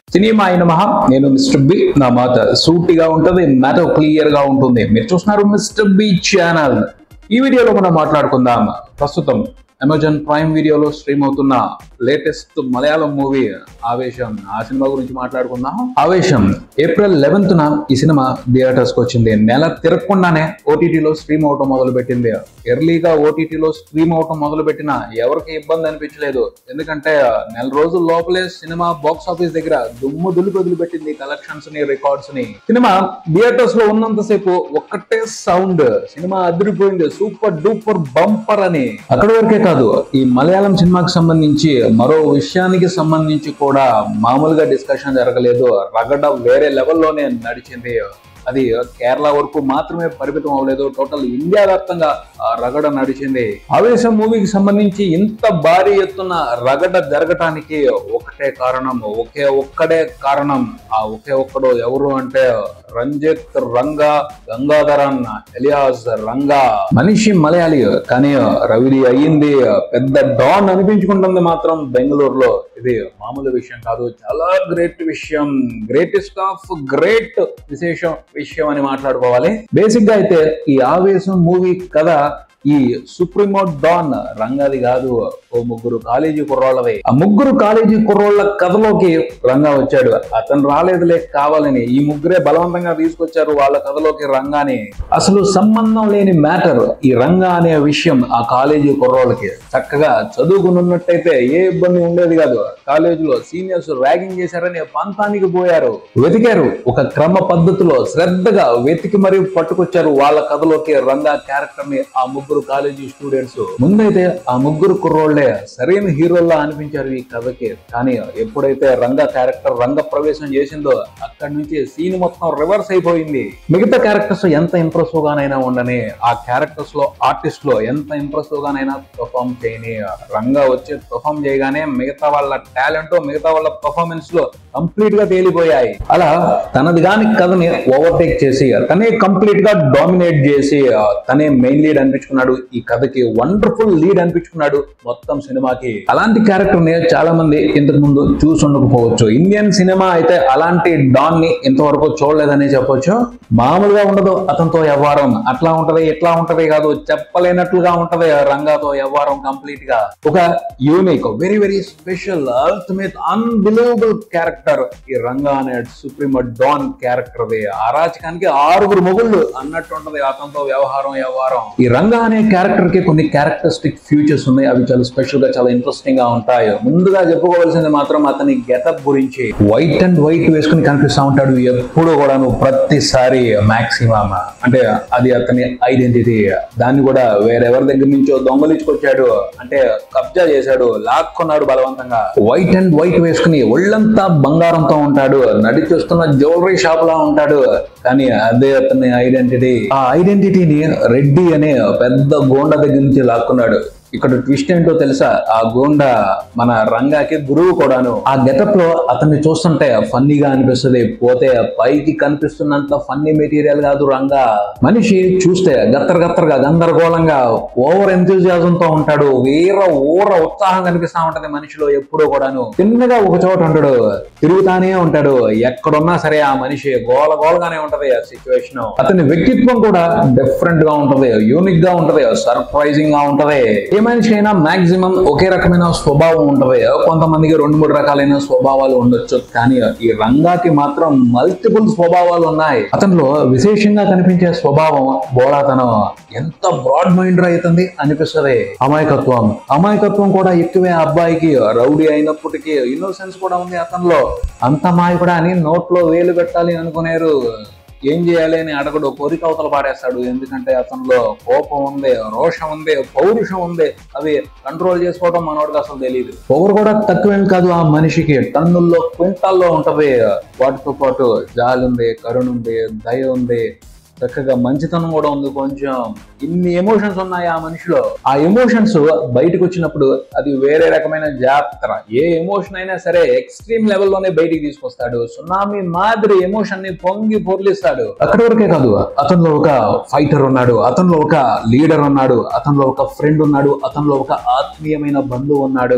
cinema అయిన మహా నేను మిస్టర్ బి నా మాట సూటిగా ఉంటది మ్యాటర్ క్లియర్ గా ఉంటుంది మీరు చూస్తున్నారు మిస్టర్ బి ఛానల్ ఈ వీడియోలో మనం మాట్లాడుకుందాం ప్రస్తుతం అమెజాన్ ప్రైమ్ వీడియోలో స్ట్రీమ్ అవుతున్న లేటెస్ట్ మలయాళం మూవీ ఆవేశం ఆ సినిమా గురించి మాట్లాడుకుందాం ఆవేశం ఏప్రిల్ లెవెన్త్ న ఈ సినిమా థియేటర్స్ కి వచ్చింది నెల తిరగకుండానే ఓటీటీలో స్ట్రీమ్ అవటం మొదలు పెట్టింది ఎర్లీగా ఓటీటీలో స్ట్రీమ్ అవటం మొదలు పెట్టిన ఎవరికి ఇబ్బంది అనిపించలేదు ఎందుకంటే నెల రోజుల లోపలే సినిమా బాక్స్ ఆఫీస్ దగ్గర దుమ్ము దులిపి వదిలిపెట్టింది కలెక్షన్స్ ని రికార్డ్స్ ని సినిమా థియేటర్స్ లో ఉన్నంతసేపు ఒక్కటే సౌండ్ సినిమా అదిరిపోయింది సూపర్ డూపర్ బంపర్ అని అక్కడి వరకే కాదు ఈ మలయాళం సినిమాకి సంబంధించి మరో విషయానికి సంబంధించి కూడా మామూలుగా డిస్కషన్ జరగలేదు రగడ వేరే లెవెల్లోనే నడిచింది అది కేరళ వరకు మాత్రమే పరిమితం అవ్వలేదు టోటల్ ఇండియా వ్యాప్తంగా ఆ రగడ నడిచింది ఆవేశం మూవీకి సంబంధించి ఇంత భారీ ఎత్తున రగడ జరగటానికి ఒకటే కారణం ఒకే ఒక్కడే కారణం ఆ ఒకే ఒక్కడు ఎవరు అంటే రంజిత్ రంగా గంగాధరన్ ఎలియాస్ రంగా మనిషి మలయాళీ కానీ రవిడి అయ్యింది పెద్ద డాన్ అనిపించుకుంటుంది మాత్రం బెంగళూరులో ఇది మామూలు విషయం కాదు చాలా గ్రేట్ విషయం గ్రేటెస్ట్ ఆఫ్ గ్రేట్ విశేషం విషయం అని మాట్లాడుకోవాలి బేసిక్ గా అయితే ఈ ఆవేశం మూవీ కథ ఈ సుప్రీమో డాన్ రంగాది కాదు ఓ ముగ్గురు కాలేజీ కుర్రోళ్ళవే ఆ ముగ్గురు కాలేజీ కుర్రోళ్ళ కథలోకి రంగా వచ్చాడు అతను రాలేదులే కావాలని ఈ ముగ్గురే బలవంతంగా తీసుకొచ్చారు వాళ్ళ కథలోకి రంగాని అసలు సంబంధం లేని మ్యాటర్ ఈ రంగా అనే విషయం ఆ కాలేజీ కుర్రోళ్ళకి చక్కగా చదువుకున్నట్టయితే ఏ ఇబ్బంది ఉండేది కాదు కాలేజీలో సీనియర్స్ ర్యాగింగ్ చేశారని పంతానికి పోయారు వెతికారు ఒక క్రమ పద్ధతిలో శ్రద్ధగా వెతికి మరీ పట్టుకొచ్చారు వాళ్ళ కథలోకి రంగా క్యారెక్టర్ ని ఆ ముగ్గురు కాలేజీ స్టూడెంట్స్ ముందైతే ఆ ముగ్గురు కుర్రోళ్లే సరైన హీరోల్లా అనిపించారు ఈ కథకి కానీ ఎప్పుడైతే రంగ క్యారెక్టర్ రంగ ప్రవేశం చేసిందో అక్కడి నుంచి సీన్ మొత్తం రివర్స్ అయిపోయింది మిగతా క్యారెక్టర్స్ ఎంత ఇంప్రెసివ్ గానైనా ఉండని ఆ క్యారెక్టర్స్ లో ఆర్టిస్ట్ లో ఎంత ఇంప్రెసివ్ గానైనా పర్ఫామ్ చేయని రంగా వచ్చి పర్ఫామ్ చేయగానే మిగతా వాళ్ళ టాలెంట్ మిగతా వాళ్ళ పర్ఫార్మెన్స్ లో కంప్లీట్ గా తేలిపోయాయి అలా తనది కాని కథని ఓవర్టేక్ చేసి తనే కంప్లీట్ గా డామినేట్ చేసి ఆ, తనే మెయిన్ లీడ్ అనిపించుకున్నాడు ఈ కథకి వండర్ఫుల్ లీడ్ అనిపించుకున్నాడు మొత్తం సినిమాకి అలాంటి క్యారెక్టర్ ని చాలా మంది ఇంతకు ముందు చూసి ఉండకపోవచ్చు ఇండియన్ సినిమా అయితే అలాంటి డాన్ ని ఇంతవరకు చూడలేదని చెప్పొచ్చు మామూలుగా ఉండదు అతనితో వ్యవహారం అట్లా ఉంటది ఇట్లా ఉంటది కాదు చెప్పలేనట్లుగా ఉంటది రంగాతో వ్యవహారం కంప్లీట్ గా ఒక unique very very special ultimate unbelievable character ఈ రంగా అనే సుప్రీం డాన్ క్యారెక్టర్ అరాచకానికి ఆరుగురు మొగుళ్ళు అన్నట్టు ఉంటది అతనితో వ్యవహారం వ్యవహారం ఈ రంగా అనే క్యారెక్టర్ కి కొన్ని క్యారెక్టరిస్టిక్ ఫ్యూచర్స్ ఉన్నాయి అవి చాలా స్పెషల్ గా చాలా ఇంట్రెస్టింగ్ గా ఉంటాయి ముందుగా చెప్పుకోవాల్సింది మాత్రం అతని గెటప్ గురించి వైట్ అండ్ వైట్ వేసుకుని కనిపిస్తా ఉంటాడు ఎప్పుడు కూడాను ప్రతిసారి మాక్సిమం అంటే అది అతని ఐడెంటిటీ దాన్ని కూడా వేరెవరి దగ్గర నుంచో దొంగలించుకొచ్చాడు అంటే కబ్జా చేశాడు లాక్కున్నాడు బలవంతంగా వైట్ అండ్ వైట్ వేసుకుని ఒళ్ళంతా బంగారంతో ఉంటాడు నడిచొస్తున్న జ్యువెలరీ షాప్ లా ఉంటాడు కానీ అదే అతని ఐడెంటిటీ ఆ ఐడెంటిటీని రెడ్డి అనే పెద్ద గోండ దగ్గర నుంచి లాక్కున్నాడు ఇక్కడ ట్విస్ట్ ఏంటో తెలుసా ఆ గోండా మన రంగాకి గురువు కూడాను ఆ గెటప్ లో అతన్ని చూస్తుంటే ఫన్నీగా అనిపిస్తుంది పోతే పైకి కనిపిస్తున్నంత ఫన్నీ మెటీరియల్ కాదు రంగా మనిషి చూస్తే గత్తర గత్తరగా గందరగోళంగా ఓవర్ ఎంతూజియాజం తో ఉంటాడు వీర ఊర ఉత్సాహం కనిపిస్తా ఉంటది మనిషిలో ఎప్పుడూ కూడాను చిన్నగా ఒక చోట ఉంటాడు తిరుగుతానే ఉంటాడు ఎక్కడున్నా సరే ఆ మనిషి గోల గోలగానే ఉంటది ఆ సిచ్యువేషన్ అతని వ్యక్తిత్వం కూడా డిఫరెంట్ గా ఉంటది యూనిక్ గా ఉంటది సర్ప్రైజింగ్ గా ఉంటది ఏ మనిషి అయినా మాక్సిమం ఒకే రకమైన స్వభావం ఉంటది కొంతమందికి రెండు మూడు రకాలైన స్వభావాలు ఉండొచ్చు కానీ ఈ రంగాకి మాత్రం మల్టిపుల్ స్వభావాలు ఉన్నాయి అతనిలో విశేషంగా కనిపించే స్వభావం బోళాతనం ఎంత బ్రాడ్ మైండ్ అవుతుంది అనిపిస్తుంది అమాయకత్వం అమాయకత్వం కూడా ఎక్కువే ఆ అబ్బాయికి రౌడీ అయినప్పటికీ ఇన్నోసెన్స్ కూడా ఉంది అతనిలో అంత మాయకుడా అని నోట్లో వేలు పెట్టాలి అనుకునేరు ఏం చేయాలి అని అడగడు కోరిక అవతల పాడేస్తాడు ఎందుకంటే అతనిలో కోపం ఉంది రోషం ఉంది పౌరుషం ఉంది అవి కంట్రోల్ చేసుకోవడం మనోడికి అసలు తెలియదు పొగరు కూడా తక్కువేం కాదు ఆ మనిషికి టన్నుల్లో క్వింటాల్లో ఉంటది వాటితో పాటు జాలి ఉంది కరుణ ఉంది దయ ఉంది చక్కగా మంచితనం కూడా ఉంది కొంచెం ఇన్ని ఎమోషన్స్ ఉన్నాయి ఆ మనిషిలో ఆ ఎమోషన్స్ బయటకు వచ్చినప్పుడు అది వేరే రకమైన జాతర ఏ ఎమోషన్ అయినా సరే ఎక్స్ట్రీమ్ లెవెల్లోనే బయటికి తీసుకొస్తాడు సునామీ మాదిరి ఎమోషన్ ని పొంగి పొర్లిస్తాడు అక్కడి వరకే కాదు అతనిలో ఒక ఫైటర్ ఉన్నాడు అతనిలో ఒక లీడర్ ఉన్నాడు అతనిలో ఒక ఫ్రెండ్ ఉన్నాడు అతనిలో ఒక ఆత్మీయమైన బంధువు ఉన్నాడు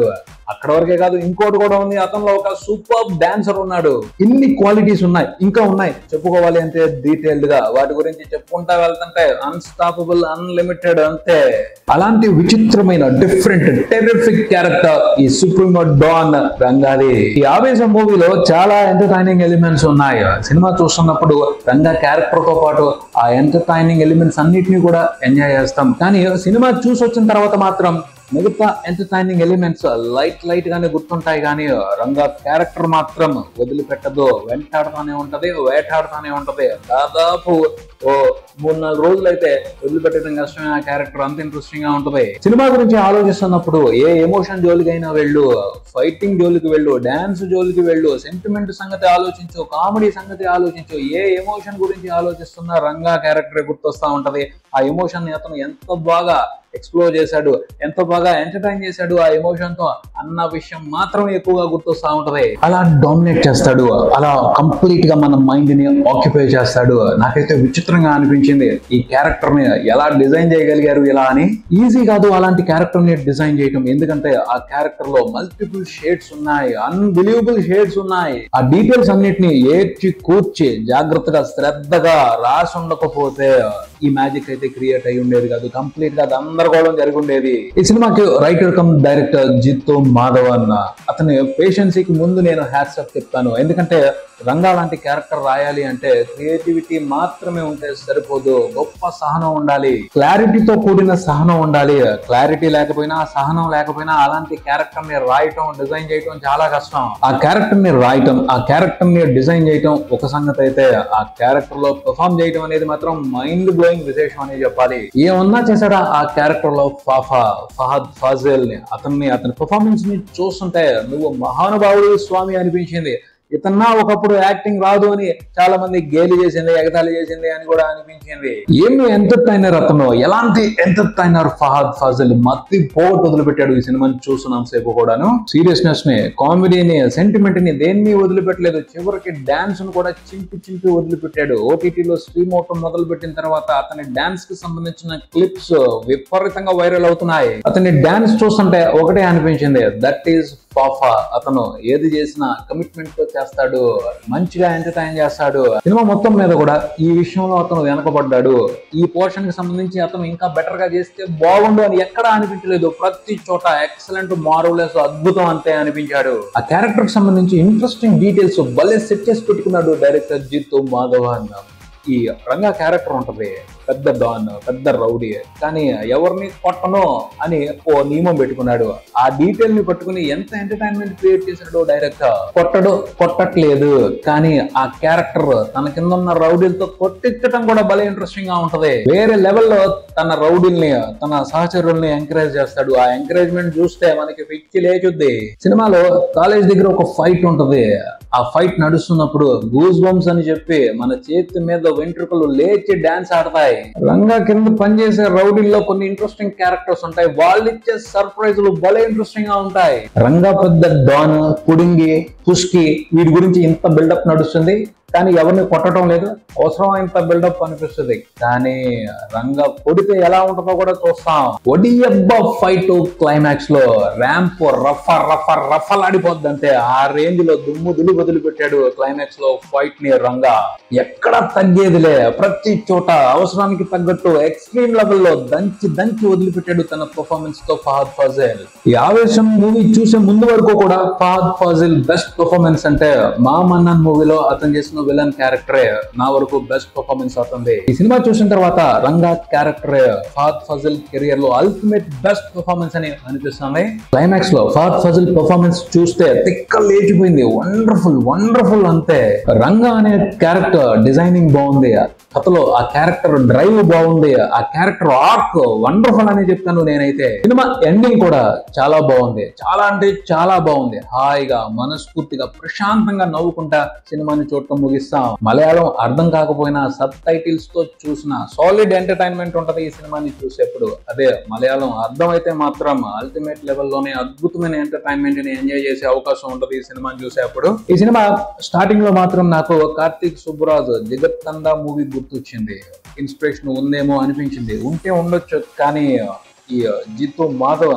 అక్కడ వరకే కాదు ఇంకోటి కూడా ఉంది అతనిలో ఒక సూపర్ డాన్సర్ ఉన్నాడు ఇన్ని క్వాలిటీస్ ఉన్నాయి ఇంకా ఉన్నాయి చెప్పుకోవాలి అంటే డీటెయిల్డ్ గా వాటి గురించి చెప్పుకుంటా వెళ్తుంటే అన్స్టాపబుల్ అన్లిమిటెడ్ అంతే అలాంటి విచిత్రమైన డిఫరెంట్ టెరిఫిక్ క్యారెక్టర్ ఈ సుప్రీమో డాన్ రంగాది ఈ ఆవేశం మూవీలో చాలా ఎంటర్టైనింగ్ ఎలిమెంట్స్ ఉన్నాయి సినిమా చూస్తున్నప్పుడు రంగా క్యారెక్టర్ తో పాటు ఆ ఎంటర్టైనింగ్ ఎలిమెంట్స్ అన్నిటిని కూడా ఎంజాయ్ చేస్తాం కానీ సినిమా చూసి వచ్చిన తర్వాత మాత్రం మిగతా ఎంటర్టైనింగ్ ఎలిమెంట్స్ లైట్ లైట్ గానే గుర్తుంటాయి కానీ రంగా క్యారెక్టర్ మాత్రం వదిలిపెట్టదు వెంటాడుతూనే ఉంటది వేటాడుతూనే ఉంటది దాదాపు ఓ మూడు నాలుగు రోజులు అయితే వదిలిపెట్టడం కష్టమే ఆ క్యారెక్టర్ అంత ఇంట్రెస్టింగ్ గా ఉంటది సినిమా గురించి ఆలోచిస్తున్నప్పుడు ఏ ఎమోషన్ జోలికైనా వెళ్ళు ఫైటింగ్ జోలికి వెళ్ళు డాన్స్ జోలికి వెళ్ళు సెంటిమెంట్ సంగతి ఆలోచించు కామెడీ సంగతి ఆలోచించు ఏ ఎమోషన్ గురించి ఆలోచిస్తున్నా రంగా క్యారెక్టర్ గుర్తొస్తా ఉంటది ఆ ఎమోషన్ అతను ఎంత బాగా ఎక్స్ప్లోర్ చేశాడు ఎంత బాగా ఎంటర్టైన్ చేశాడు ఆ ఎమోషన్ తో అన్న విషయం మాత్రమే ఎక్కువగా గుర్తొస్తా ఉంటది అలా డామినేట్ చేస్తాడు అలా కంప్లీట్ గా మన మైండ్ ని ఆక్యుపై చేస్తాడు నాకైతే విచిత్రంగా అనిపించింది ఈ క్యారెక్టర్ ని ఎలా డిజైన్ చేయగలిగారు ఇలా అని ఈజీ కాదు అలాంటి క్యారెక్టర్ ని డిజైన్ చేయటం ఎందుకంటే ఆ క్యారెక్టర్ లో మల్టిపుల్ షేడ్స్ ఉన్నాయి అన్బిలీవబుల్ షేడ్స్ ఉన్నాయి ఆ డీటెయిల్స్ అన్నిటిని ఏడ్చి కూర్చి జాగ్రత్తగా శ్రద్ధగా రాసి ఉండకపోతే ఈ మ్యాజిక్ అయితే క్రియేట్ అయి ఉండేది కాదు కంప్లీట్ గా గందరగోళం జరిగి ఉండేది ఈ సినిమాకి writer cum director Jithu Madhav అన్న అతని పేషెన్సీకి ముందు నేను హ్యాట్సప్ చెప్తాను ఎందుకంటే రంగా లాంటి క్యారెక్టర్ రాయాలి అంటే క్రియేటివిటీ మాత్రమే ఉంటే సరిపోదు గొప్ప సహనం ఉండాలి క్లారిటీతో కూడిన సహనం ఉండాలి క్లారిటీ లేకపోయినా సహనం లేకపోయినా అలాంటి క్యారెక్టర్ ని రాయటం డిజైన్ చేయటం చాలా కష్టం ఆ క్యారెక్టర్ ని రాయటం ఆ క్యారెక్టర్ ని డిజైన్ చేయటం ఒక సంగతి అయితే ఆ క్యారెక్టర్ లో పెర్ఫామ్ చేయటం అనేది మాత్రం మైండ్ బ్లోయింగ్ విశేషం అని చెప్పాలి ఏమన్నా చేశాడా ఆ క్యారెక్టర్ లో ఫాఫా ఫహద్ ఫాజిల్ ని అతన్ని అతని పెర్ఫార్మెన్స్ ని చూస్తుంటే నువ్వు మహానుభావుడు స్వామి అనిపించింది ఇతన్నా ఒకప్పుడు యాక్టింగ్ రాదు అని చాలా మంది గేలి చేసింది ఎగతాళి చేసింది అని కూడా అనిపించింది ఏమి ఎంటర్టైనర్ అతను ఎలాంటి ఎంటర్టైనర్ ఫహద్ ఫాజిల్ మత్తి పోగొట్టు వదిలిపెట్టాడు ఈ సినిమాని చూస్తున్నాం సేపు కూడాను సీరియస్నెస్ ని కామెడీని సెంటిమెంట్ ని దేన్ని వదిలిపెట్టలేదు చివరికి డాన్స్ ను కూడా చింపి చింపి వదిలిపెట్టాడు ఓటీటీలో స్ట్రీమ్ అవటం మొదలు పెట్టిన తర్వాత అతని డాన్స్ కి సంబంధించిన క్లిప్స్ విపరీతంగా వైరల్ అవుతున్నాయి అతని డాన్స్ చూస్తుంటే ఒకటే అనిపించింది దట్ ఈస్ ఫాఫా అతను ఏది చేసినా కమిట్మెంట్ తో చేస్తాడు మంచిగా ఎంటర్టైన్ చేస్తాడు సినిమా మొత్తం మీద కూడా ఈ విషయంలో అతను వెనకబడ్డాడు ఈ పోర్షన్ కి సంబంధించి అతను ఇంకా బెటర్ గా చేస్తే బాగుండు అని ఎక్కడా అనిపించలేదు ప్రతి చోట ఎక్సలెంట్ మారులెస్ అద్భుతం అంతే అనిపించాడు ఆ క్యారెక్టర్ కి సంబంధించి ఇంట్రెస్టింగ్ డీటెయిల్స్ భలే సెట్ చేసి పెట్టుకున్నాడు డైరెక్టర్ జిత్ మాధవ్ అన్న ఈ రంగా క్యారెక్టర్ ఉంటది పెద్ద డాన్ పెద్ద రౌడీ కానీ ఎవరిని కొట్టను అని ఓ నియమం పెట్టుకున్నాడు ఆ డీటెయిల్ ని పట్టుకుని ఎంత ఎంటర్టైన్మెంట్ క్రియేట్ చేశాడో డైరెక్టర్ కొట్టడు కొట్టట్లేదు కానీ ఆ క్యారెక్టర్ తన కింద ఉన్న రౌడీలతో కొట్టించడం కూడా భలే ఇంట్రెస్టింగ్ గా ఉంటది వేరే లెవెల్లో తన రౌడీల్ని తన సహచరుల్ని ఎంకరేజ్ చేస్తాడు ఆ ఎంకరేజ్మెంట్ చూస్తే మనకి పిచ్చి లేచుద్ది సినిమాలో కాలేజ్ దగ్గర ఒక ఫైట్ ఉంటది ఆ ఫైట్ నడుస్తున్నప్పుడు గూస్ బంప్స్ అని చెప్పి మన చేతి మీద వెంట్రుకలు లేచి డాన్స్ ఆడతాయి రంగా కింద పనిచేసే రౌడీల్లో కొన్ని ఇంట్రెస్టింగ్ క్యారెక్టర్స్ ఉంటాయి వాళ్ళు ఇచ్చే సర్ప్రైజులు భలే ఇంట్రెస్టింగ్ గా ఉంటాయి రంగా పెద్ద డాన్ పుడింగి పుష్కి వీటి గురించి ఇంత బిల్డప్ నడుస్తుంది కానీ ఎవరిని కొట్టడం లేదు అవసరమైనంత బిల్డప్ అనిపిస్తుంది కానీ రంగా కొడితే ఎలా ఉంటుందో కూడా చూస్తాం ఒడియబ్బ ఫైట్ క్లైమాక్స్ లో ర్యాంప్ రఫ రఫ రఫలాడిపోద్ది అంతే ఆ రేంజ్ లో దుమ్ము దులు వదిలి పెట్టాడు క్లైమాక్స్ లో ఫైట్ ని రంగా ఎక్కడ తగ్గేదిలే ప్రతి చోట అవసరానికి తగ్గట్టు ఎక్స్ట్రీమ్ లెవెల్ లో దంచి దంచి వదిలిపెట్టాడు తన పర్ఫార్మెన్స్ తో ఫహద్ ఫాజిల్ ఈ ఆవేశం మూవీ చూసే ముందు వరకు కూడా ఫహద్ ఫాజిల్ బెస్ట్ పర్ఫార్మెన్స్ అంటే మా మన్నన్ మూవీలో అతను చేసిన విలన్ క్యారెక్టరే నా వరకు బెస్ట్ పర్ఫార్మెన్స్ అవుతుంది ఈ సినిమా చూసిన తర్వాత రంగా క్యారెక్టర్ ఫహద్ ఫజిల్ కెరియర్ లో అల్టిమేట్ బెస్ట్ పర్ఫార్మెన్స్ అని అనిపిస్తుంది క్లైమాక్స్ లో ఫహద్ ఫజిల్ పర్ఫార్మెన్స్ చూస్తే తిక్క లేచిపోయింది వండర్ఫుల్ వండర్ఫుల్ అంతే రంగా అనే క్యారెక్టర్ డిజైనింగ్ బాగుంది కథలో ఆ క్యారెక్టర్ డ్రైవ్ బాగుంది ఆ క్యారెక్టర్ ఆర్క్ వండర్ఫుల్ అని చెప్తాను నేనైతే సినిమా ఎండింగ్ కూడా చాలా బాగుంది చాలా అంటే చాలా బాగుంది హాయిగా మనస్ఫూర్తిగా ప్రశాంతంగా నవ్వుకుంటా సినిమాని చూడటం ముగిస్తాం మలయాళం అర్థం కాకపోయినా సబ్ టైటిల్స్ తో చూసిన సాలిడ్ ఎంటర్టైన్మెంట్ ఉంటది ఈ సినిమాని చూసేప్పుడు అదే మలయాళం అర్థం అయితే మాత్రం అల్టిమేట్ లెవెల్లోనే అద్భుతమైన ఎంటర్టైన్మెంట్ ని ఎంజాయ్ చేసే అవకాశం ఉంటది ఈ సినిమాని చూసేప్పుడు ఈ సినిమా స్టార్టింగ్ లో మాత్రం నాకు కార్తీక్ సుబ్బరాజు జగత్ కందా మూవీ గుర్తొచ్చింది ఇన్స్పిరేషన్ ఉందేమో అనిపించింది ఉంటే ఉండొచ్చు కానీ ఈ జిత్తు మాధవ్ అన్న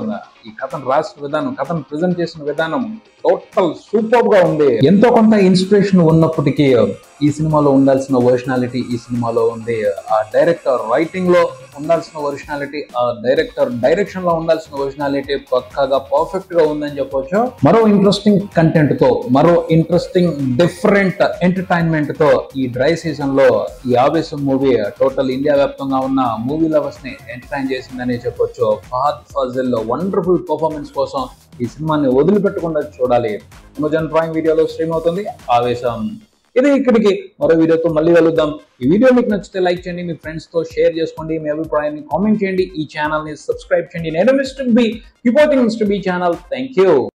ఈ కథను రాసిన విధానం కథను ప్రజెంట్ చేసిన విధానం టోటల్ సూపర్ గా ఉంది ఎంతో కొంత ఇన్స్పిరేషన్ ఉన్నప్పటికీ ఈ సినిమాలో ఉండాల్సిన ఒరిజినాలిటీ ఈ సినిమాలో ఉంది ఆ డైరెక్టర్ రైటింగ్ లో ఉండాల్సిన ఒరిజినాలిటీ ఆ డైరెక్టర్ డైరెక్షన్ లో ఉండాల్సిన ఒరిజినాలిటీ పక్కాగా పర్ఫెక్ట్ గా ఉందని చెప్పొచ్చు మరో ఇంట్రెస్టింగ్ కంటెంట్ తో మరో ఇంట్రెస్టింగ్ డిఫరెంట్ ఎంటర్టైన్మెంట్ తో ఈ డ్రై సీజన్ లో ఈ ఆవేశం మూవీ టోటల్ ఇండియా వ్యాప్తంగా ఉన్న మూవీ లవర్స్ ని ఎంటర్టైన్ చేసిందని చెప్పొచ్చు ఫహద్ ఫాజిల్ వండర్ఫుల్ పర్ఫార్మెన్స్ కోసం ఈ సినిమాని వదిలిపెట్టకుండా చూడాలి అమెజాన్ ప్రైమ్ వీడియోలో స్ట్రీమ్ అవుతుంది ఆవేశం ఇది ఇక్కడికి మరో వీడియోతో మళ్ళీ కలుద్దాం ఈ వీడియో మీకు నచ్చితే లైక్ చేయండి మీ ఫ్రెండ్స్ తో షేర్ చేసుకోండి మీ అభిప్రాయాన్ని కామెంట్ చేయండి ఈ ఛానల్ ని సబ్స్క్రైబ్ చేయండి నేను mister B reporting mister B channel thank you